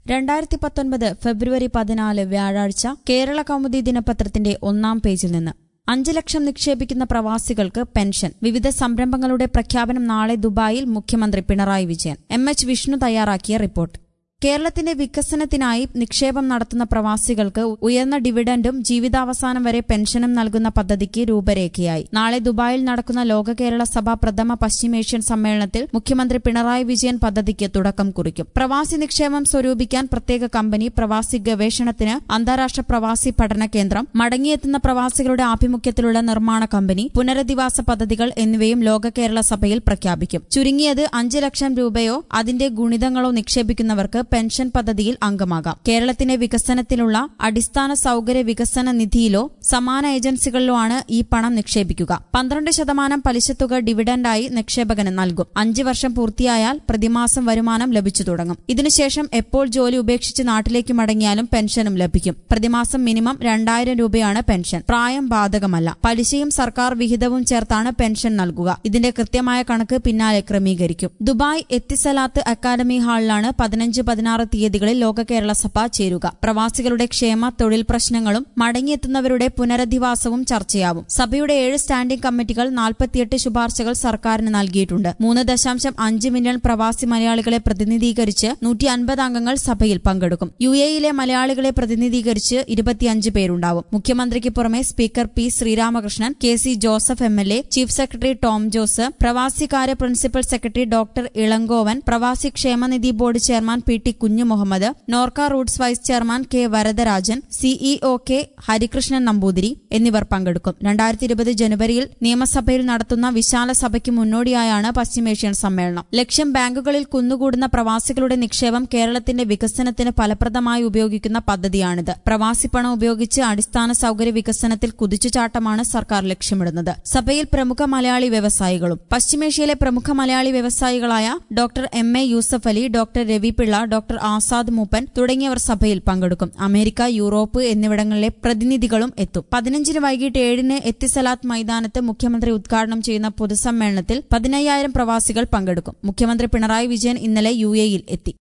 രണ്ടായിരത്തി പത്തൊൻപത് ഫെബ്രുവരി പതിനാല് വ്യാഴാഴ്ച കേരള കൗമുദി ദിനപത്രത്തിന്റെ ഒന്നാം പേജിൽ നിന്ന് അഞ്ച് ലക്ഷം നിക്ഷേപിക്കുന്ന പ്രവാസികൾക്ക് പെൻഷൻ വിവിധ സംരംഭങ്ങളുടെ പ്രഖ്യാപനം നാളെ ദുബായിൽ മുഖ്യമന്ത്രി പിണറായി വിജയൻ എം എച്ച് വിഷ്ണു തയ്യാറാക്കിയ റിപ്പോർട്ട് കേരളത്തിന്റെ വികസനത്തിനായി നിക്ഷേപം നടത്തുന്ന പ്രവാസികൾക്ക് ഉയർന്ന ഡിവിഡൻഡും ജീവിതാവസാനം വരെ പെൻഷനും നൽകുന്ന പദ്ധതിക്ക് രൂപരേഖയായി നാളെ ദുബായിൽ നടക്കുന്ന ലോക കേരള സഭ പ്രഥമ പശ്ചിമേഷ്യൻ സമ്മേളനത്തിൽ മുഖ്യമന്ത്രി പിണറായി വിജയൻ പദ്ധതിക്ക് തുടക്കം കുറിക്കും പ്രവാസി നിക്ഷേപം സ്വരൂപിക്കാൻ പ്രത്യേക കമ്പനി പ്രവാസി ഗവേഷണത്തിന് അന്താരാഷ്ട്ര പ്രവാസി പഠന കേന്ദ്രം മടങ്ങിയെത്തുന്ന പ്രവാസികളുടെ ആഭിമുഖ്യത്തിലുള്ള നിർമ്മാണ കമ്പനി പുനരധിവാസ പദ്ധതികൾ എന്നിവയും ലോക കേരള സഭയിൽ പ്രഖ്യാപിക്കും ചുരുങ്ങിയത് അഞ്ച് ലക്ഷം രൂപയോ അതിന്റെ ഗുണിതങ്ങളോ നിക്ഷേപിക്കുന്നവർക്ക് പെൻഷൻ പദ്ധതിയിൽ അംഗമാകാം കേരളത്തിന്റെ വികസനത്തിലുള്ള അടിസ്ഥാന സൌകര്യ വികസന നിധിയിലോ സമാന ഏജൻസികളിലോ ആണ് ഈ പണം നിക്ഷേപിക്കുക പന്ത്രണ്ട് ശതമാനം പലിശത്തുക ഡിവിഡൻഡായി നിക്ഷേപകന് നൽകും അഞ്ച് വർഷം പൂർത്തിയായാൽ പ്രതിമാസം വരുമാനം ലഭിച്ചു തുടങ്ങും ഇതിനുശേഷം എപ്പോൾ ജോലി ഉപേക്ഷിച്ച് നാട്ടിലേക്ക് മടങ്ങിയാലും പെൻഷനും ലഭിക്കും പ്രതിമാസം മിനിമം രണ്ടായിരം രൂപയാണ് പെൻഷൻ പ്രായം ബാധകമല്ല പലിശയും സർക്കാർ വിഹിതവും ചേർത്താണ് പെൻഷൻ നൽകുക ഇതിന്റെ കൃത്യമായ കണക്ക് പിന്നാലെ ക്രമീകരിക്കും ദുബായ് എത്തിസലാത്ത് അക്കാദമി ഹാളിലാണ് പതിനഞ്ച് പതിനാറ് തീയതികളിൽ ലോക കേരള സഭ ചേരുക പ്രവാസികളുടെ ക്ഷേമ തൊഴിൽ പ്രശ്നങ്ങളും മടങ്ങിയെത്തുന്നവരുടെ പുനരധിവാസവും ചർച്ചയാവും സഭയുടെ ഏഴ് സ്റ്റാൻഡിംഗ് കമ്മിറ്റികൾ നാൽപ്പത്തിയെട്ട് ശുപാർശകൾ സർക്കാരിന് നൽകിയിട്ടുണ്ട് മൂന്ന് ദശാംശം അഞ്ച് മില്യൺ പ്രവാസി മലയാളികളെ പ്രതിനിധീകരിച്ച് നൂറ്റി അൻപത് അംഗങ്ങൾ സഭയിൽ പങ്കെടുക്കും യു എയിലെ മലയാളികളെ പ്രതിനിധീകരിച്ച് ഇരുപത്തിയഞ്ച് പേരുണ്ടാവും മുഖ്യമന്ത്രിക്ക് പുറമെ speaker P Sreeramakrishnan K C Joseph M L A chief secretary Tom Jose പ്രവാസികാര്യ പ്രിൻസിപ്പൽ സെക്രട്ടറി ഡോക്ടർ ഇളങ്കോവൻ പ്രവാസി ക്ഷേമനിധി board chairman P T Kunju Muhammad Norka Roots vice chairman K Varadarajan CEO K Harikrishnan Namboothiri എന്നിവർ പങ്കെടുക്കും രണ്ടായിരത്തി ഇരുപത് ജനുവരിയിൽ നിയമസഭയിൽ നടത്തുന്ന വിശാല സഭയ്ക്ക് മുന്നോടിയായാണ് പശ്ചിമേഷ്യൻ സമ്മേളനം ലക്ഷ്യം ബാങ്കുകളിൽ കുന്നുകൂടുന്ന പ്രവാസികളുടെ നിക്ഷേപം കേരളത്തിന്റെ വികസനത്തിന് ഫലപ്രദമായി ഉപയോഗിക്കുന്ന പദ്ധതിയാണിത് പ്രവാസി പണം ഉപയോഗിച്ച് അടിസ്ഥാന സൌകര്യ വികസനത്തിൽ കുതിച്ചുചാട്ടമാണ് സർക്കാർ ലക്ഷ്യമിടുന്നത് സഭയിൽ പ്രമുഖ മലയാളി വ്യവസായികളും പശ്ചിമേഷ്യയിലെ പ്രമുഖ മലയാളി വ്യവസായികളായ doctor M A Yusuf Ali doctor Ravi Pillai doctor Azad Moopen തുടങ്ങിയവർ സഭയിൽ പങ്കെടുക്കും അമേരിക്ക യൂറോപ്പ് എന്നിവിടങ്ങളിലെ പ്രതിനിധികളും എത്തും പതിനഞ്ചിന് വൈകിട്ട് ഏഴിന് എത്തിസലാത്ത് മൈതാനത്ത് മുഖ്യമന്ത്രി ഉദ്ഘാടനം ചെയ്യുന്ന പൊതുസമ്മേളനത്തിൽ പതിനയ്യായിരം പ്രവാസികൾ പങ്കെടുക്കും മുഖ്യമന്ത്രി പിണറായി വിജയൻ ഇന്നലെ യു എയിൽ എത്തി